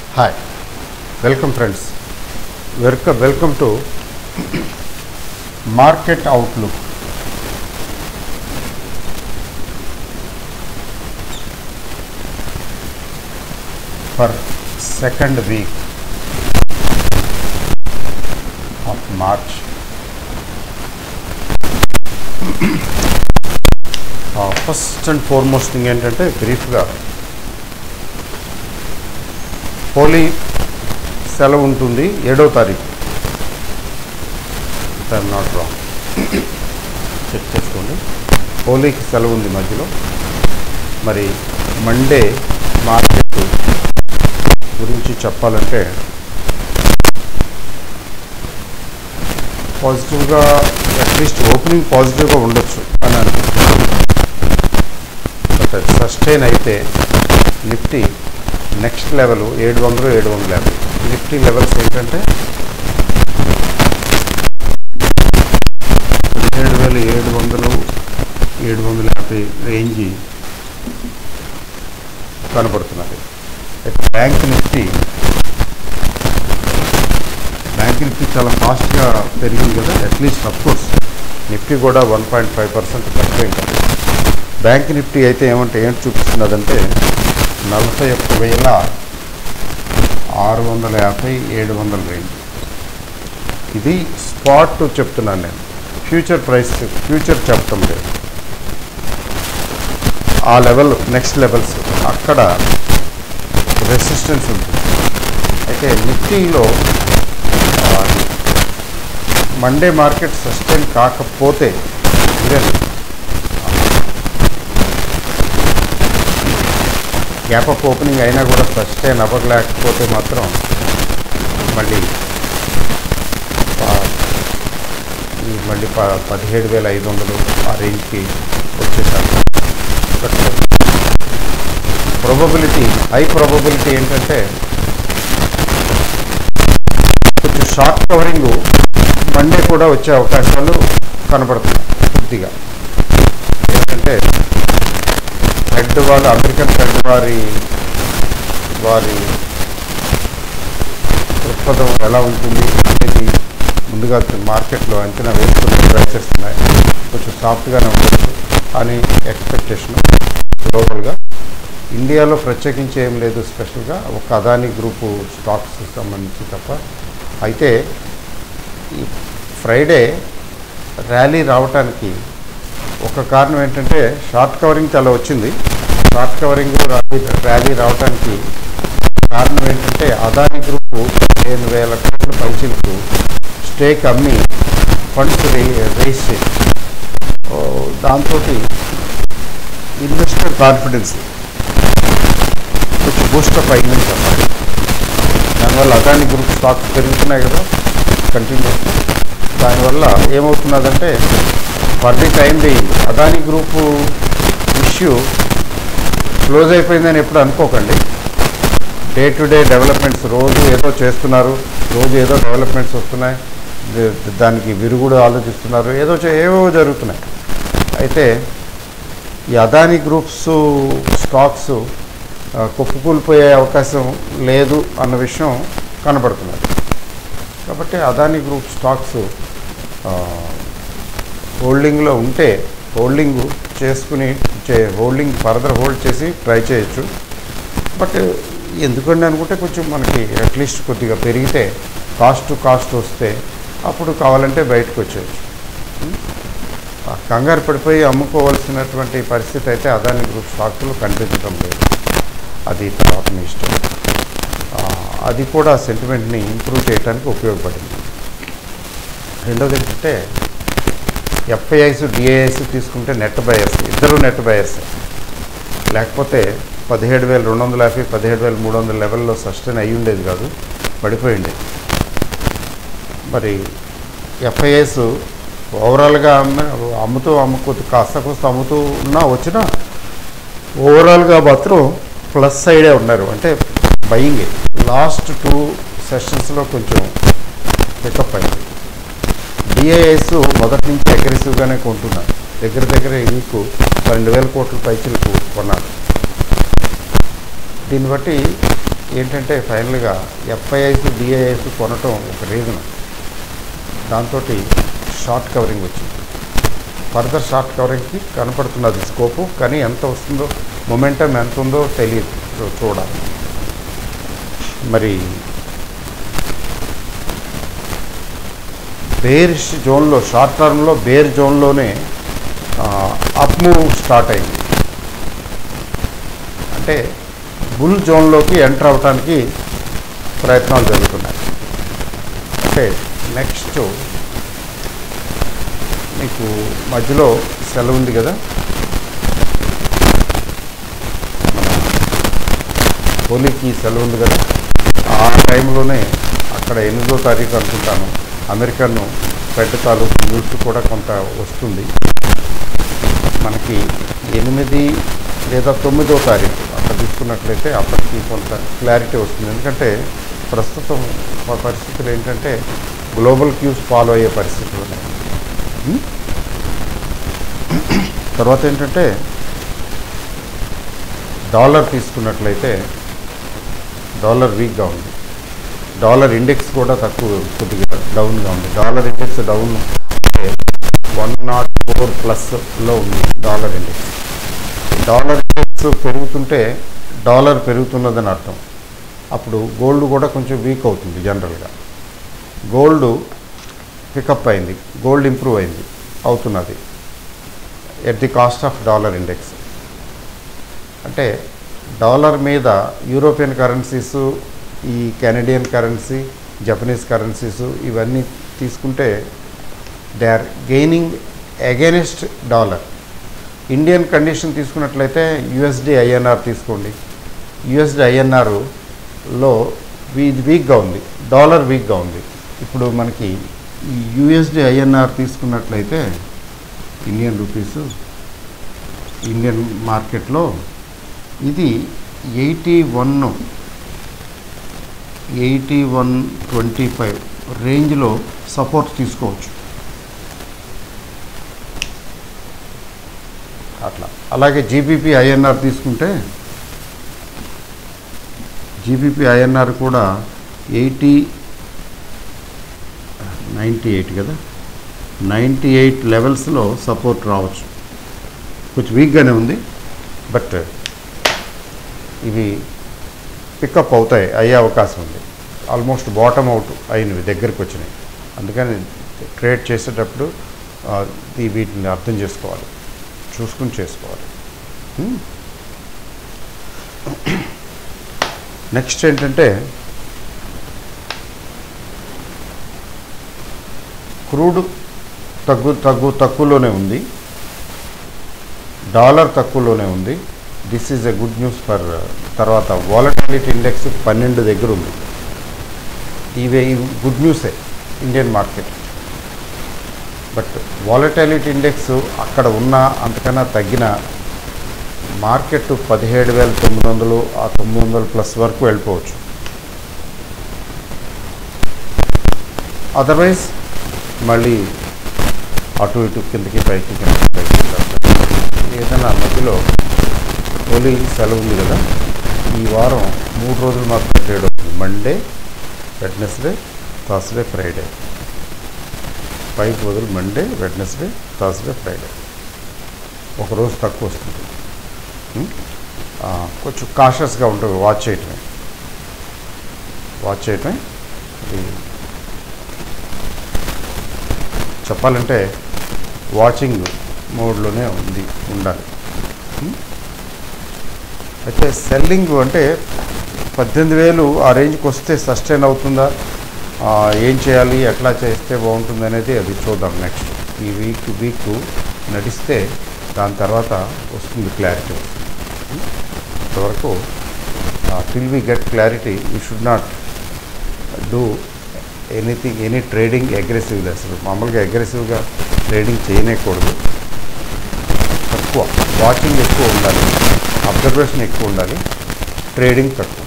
Hi welcome friends welcome welcome to market outlook for second week of March first and foremost thing ఏంటంటే బ్రీఫ్గా హోలీ సెలవు ఉంటుంది ఏడో తారీఖు ఐఎమ్ నాట్ రాంగ్ చెక్ చేసుకోండి హోలీకి సెలవు ఉంది మధ్యలో మరి మండే మార్కెట్ గురించి చెప్పాలంటే పాజిటివ్గా అట్లీస్ట్ ఓపెనింగ్ పాజిటివ్గా ఉండొచ్చు అని అనిపిస్తుంది బట్ సస్టైన్ అయితే నిఫ్టీ నెక్స్ట్ లెవెల్ ఏడు వందలు ఏడు వందల యాభై నిఫ్టీ లెవెల్స్ ఏంటంటే పదిహేడు వేల ఏడు వందలు ఏడు వందల యాభై రేంజ్ కనపడుతున్నది అయితే బ్యాంక్ నిఫ్టీ బ్యాంక్ నిఫ్టీ చాలా ఫాస్ట్గా పెరిగింది కదా అట్లీస్ట్ అఫ్కోర్స్ నిఫ్టీ కూడా వన్ పాయింట్ ఫైవ్ పర్సెంట్ తక్కువ బ్యాంక్ నిఫ్టీ అయితే ఏమంటే ఏంటి చూపిస్తున్నదంటే నలభై ఒక్క వేల ఆరు వందల యాభై ఏడు వందల రేంజ్ ఇది స్పాట్ చెప్తున్నాను నేను ఫ్యూచర్ ప్రైస్ ఫ్యూచర్ చెప్పటం లేదు ఆ లెవెల్ నెక్స్ట్ లెవెల్స్ అక్కడ రెసిస్టెన్స్ ఉంటుంది అయితే నిఫ్టీలో మండే మార్కెట్ సస్టైన్ కాకపోతే ఈవెన్ గ్యాప్ అప్ ఓపెనింగ్ అయినా కూడా సస్టైన్ అవ్వలేకపోతే మాత్రం మళ్ళీ ప- ఈ మళ్ళీ ప పదిహేడు వేల ఐదు వందలు ఆ రేంజ్కి వచ్చేసాను బట్ ప్రాబబిలిటీ హై ప్రాబబిలిటీ ఏంటంటే కొంచెం షార్ట్ కవరింగ్ మండే కూడా వచ్చే అవకాశాలు కనబడుతున్నాయి కొద్దిగా ఏంటంటే హెడ్ వాళ్ళు అమెరికన్ హెడ్ వారి వారి దృక్పథం ఎలా ఉంటుంది అనేది ముందుగా మార్కెట్లో అంచనా వేసుకునే ప్రైసెస్ ఉన్నాయి కొంచెం సాఫ్ట్గానే ఉండొచ్చు అని ఎక్స్పెక్టేషన్ గ్లోబల్గా ఇండియాలో ప్రత్యేకించి ఏం లేదు స్పెషల్గా ఒక అదాని గ్రూపు స్టాక్స్ సంబంధించి తప్ప అయితే ఈ ఫ్రైడే ర్యాలీ రావటానికి ఒక కారణం ఏంటంటే షార్ట్ కవరింగ్ చాలా వచ్చింది షార్ట్ కవరింగ్ ర్యాలీ ర్యాలీ రావడానికి కారణం ఏంటంటే అదాని గ్రూప్ పదిహేను వేల కోట్ల పైచీలకు స్టేక్ అమ్మి ఫండ్స్ రేస్ చేసి దాంతో ఇన్వెస్టర్ కాన్ఫిడెన్స్ కొంచెం బూస్టప్ అయిందని చెప్పాలి దానివల్ల అదాని గ్రూప్ స్టాక్స్ పెరుగుతున్నాయి కదా కంటిన్యూ దానివల్ల ఏమవుతున్నదంటే for the time being Adani group issue close అయిపోయిందని ఎప్పుడు అనుకోకండి డే టు డే డెవలప్మెంట్స్ రోజు ఏదో చేస్తున్నారు రోజు ఏదో డెవలప్మెంట్స్ వస్తున్నాయి ద- దానికి విరుగుడు ఆలోచిస్తున్నారు ఏదో చే- ఏవో జరుగుతున్నాయి అయితే ఈ అదాని గ్రూప్స్ స్టాక్స్ ఆ, కుప్పకూలిపోయే అవకాశం లేదు అన్న విషయం కనబడుతున్నది కాబట్టి అదాని గ్రూప్ స్టాక్స్ ఆ, హోల్డింగ్లో ఉంటే హోల్డింగ్ చేసుకుని చే హోల్డింగ్ ఫర్దర్ హోల్డ్ చేసి ట్రై చేయొచ్చు బట్ ఎందుకండి అనుకుంటే కొంచెం మనకి అట్లీస్ట్ కొద్దిగా పెరిగితే కాస్ట్ టు కాస్ట్ వస్తే అప్పుడు కావాలంటే బయటకు వచ్చేయచ్చు ఉం? ఆ కంగారు పడిపోయి అమ్ముకోవాల్సినటువంటి పరిస్థితి అయితే అదాని గ్రూప్ స్టాక్స్లో కనిపించడం లేదు అది తర్వాత మీ ఇష్టం ఆ, అది కూడా సెంటిమెంట్ని ఇంప్రూవ్ చేయడానికి ఉపయోగపడింది రెండోది ఏంటంటే ఎఫ్ఐఐస్ డిఐఎస్ తీసుకుంటే నెట్ బయర్స్ ఇద్దరు నెట్ బయర్స్ లేకపోతే పదిహేడు వేల రెండు వందల యాభై పదిహేడు వేల మూడు వందల లెవెల్లో సస్టైన్ అయ్యి ఉండేది కాదు పడిపోయింది మరి ఎఫ్ఐఎస్ ఓవరాల్గా అమ్మ అమ్ముతూ అమ్ముకూ కాస్త కోస్త అమ్ముతూ ఉన్నా వచ్చినా ఓవరాల్గా మాత్రం ప్లస్ సైడే ఉన్నారు అంటే బయింగ్ లాస్ట్ టూ సెషన్స్లో కొంచెం పికప్ అయింది డిఐఎస్ మొదటి నుంచి అగ్రెసివ్గానే కొంటున్నారు దగ్గర దగ్గర మీకు పన్నెండు వేల కోట్ల పైచలకు కొన్నారు దీన్ని బట్టి ఏంటంటే ఫైనల్గా ఎఫ్ఐఐస్ డిఐఐస్ కొనటం ఒక రీజన్ దాంతో షార్ట్ కవరింగ్ వచ్చింది ఫర్దర్ షార్ట్ కవరింగ్కి కనపడుతున్నది స్కోపు కానీ ఎంత వస్తుందో మొమెంటం ఎంత ఉందో తెలియదు చూ- చూడాలి మరి బేరిష్ జోన్లో షార్ట్ టర్మ్లో బేర్ జోన్లోనే అప్ మూవ్ స్టార్ట్ అయింది అంటే బుల్ జోన్లోకి ఎంటర్ అవడానికి ప్రయత్నాలు జరుగుతున్నాయి అంటే నెక్స్ట్ మీకు మధ్యలో సెలవు ఉంది కదా హోలీకి సెలవు ఉంది కదా ఆ టైంలోనే అక్కడ ఎనిమిదో తారీఖు అనుకుంటాను అమెరికన్ ఫెడ్ తాలూకు న్యూస్ కూడా కొంత వస్తుంది మనకి ఎనిమిది లేదా తొమ్మిదో తారీఖు అక్కడ తీసుకున్నట్లయితే అప్పటికి కొంత క్లారిటీ వస్తుంది ఎందుకంటే ప్రస్తుతం మా పరిస్థితులు ఏంటంటే గ్లోబల్ క్యూస్ ఫాలో అయ్యే పరిస్థితులు ఉన్నాయి ఉం? తర్వాత ఏంటంటే డాలర్ తీసుకున్నట్లయితే డాలర్ వీక్గా ఉంది డాలర్ ఇండెక్స్ కూడా తక్కువ కొద్దిగా డౌన్గా ఉంది dollar index down one nought four ప్లస్లో ఉంది డాలర్ ఇండెక్స్ డాలర్ ఇండెక్స్ పెరుగుతుంటే డాలర్ పెరుగుతున్నదని అర్థం అప్పుడు గోల్డ్ కూడా కొంచెం వీక్ అవుతుంది జనరల్గా గోల్డ్ పికప్ అయింది గోల్డ్ ఇంప్రూవ్ అయింది అవుతున్నది at the cost of dollar index అంటే డాలర్ మీద యూరోపియన్ కరెన్సీస్ ఈ కెనడియన్ కరెన్సీ జపనీస్ కరెన్సీస్ ఇవన్నీ తీసుకుంటే they are gaining against dollar Indian condition తీసుకున్నట్లయితే యుఎస్డి ఐఎన్ఆర్ తీసుకోండి యుఎస్డి ఐఎన్ఆర్లో ఇది వీక్గా ఉంది డాలర్ వీక్గా ఉంది ఇప్పుడు మనకి ఈ యుఎస్డి ఐఎన్ఆర్ తీసుకున్నట్లయితే ఇండియన్ రూపీస్ ఇండియన్ మార్కెట్లో ఇది eighty one eighty one twenty five రేంజ్లో సపోర్ట్ తీసుకోవచ్చు అట్లా అలాగే జీబీపీ ఐఎన్ఆర్ తీసుకుంటే జీబీపీ ఐఎన్ఆర్ కూడా ఎయిటీ నైంటీ ఎయిట్ కదా నైంటీ ఎయిట్ లెవెల్స్లో సపోర్ట్ రావచ్చు కొంచెం వీక్గానే ఉంది బట్ ఇవి పికప్ అవుతాయి అయ్యే అవకాశం ఉంది ఆల్మోస్ట్ బాటమ్ అవుట్ అయినవి దగ్గరికి వచ్చినాయి అందుకని ట్రేడ్ చేసేటప్పుడు ఆ, ఈ వీటిని అర్థం చేసుకోవాలి చూసుకుని చేసుకోవాలి నెక్స్ట్ ఏంటంటే క్రూడ్ తగ్గు తగ్గు తక్కువలోనే ఉంది డాలర్ తక్కువలోనే ఉంది this is a good news for తర్వాత వాలటాలిటీ ఇండెక్స్ పన్నెండు దగ్గర ఉంది ఇవే గుడ్ న్యూసే Indian market but volatility index అక్కడ ఉన్న అంతకన్నా తగ్గిన మార్కెట్ పదిహేడు వేల తొమ్మిది వందలు ఆ తొమ్మిది వందలు ప్లస్ వరకు వెళ్ళిపోవచ్చు అదర్వైజ్ మళ్ళీ అటు ఇటు కిందకి పైకి కిందకి పైకి ఏదైనా మధ్యలో హోలీ సెలవు ఉంది కదా ఈ వారం మూడు రోజులు మాత్రం ట్రేడ్ అవుతుంది Monday Wednesday Thursday Friday five రోజులు మండే వెడ్నెస్డే థర్స్డే ఫ్రైడే ఒక రోజు తక్కువ వస్తుంది ఉం? ఆ, కొంచెం కాషియస్గా ఉంటుంది వాచ్ చేయటమే వాచ్ చేయటమే ఇది చెప్పాలంటే వాచింగ్ మోడ్లోనే ఉంది ఉండాలి ఉం? అయితే సెల్లింగ్ అంటే పద్దెనిమిది వేలు ఆ రేంజ్కి వస్తే సస్టైన్ అవుతుందా ఆ, ఏం చేయాలి ఎట్లా చేస్తే బాగుంటుంది అనేది అది చూద్దాం నెక్స్ట్ ఈ వీక్ వీక్ నడిస్తే దాని తర్వాత వస్తుంది క్లారిటీ ఇంతవరకు till we get clarity we should not do anything any trading అగ్రెసివ్గా అసలు మామూలుగా అగ్రెసివ్గా ట్రేడింగ్ చేయనేకూడదు తక్కువ వాచింగ్ ఎక్కువ ఉండాలి అబ్జర్వేషన్ ఎక్కువ ఉండాలి ట్రేడింగ్ తక్కువ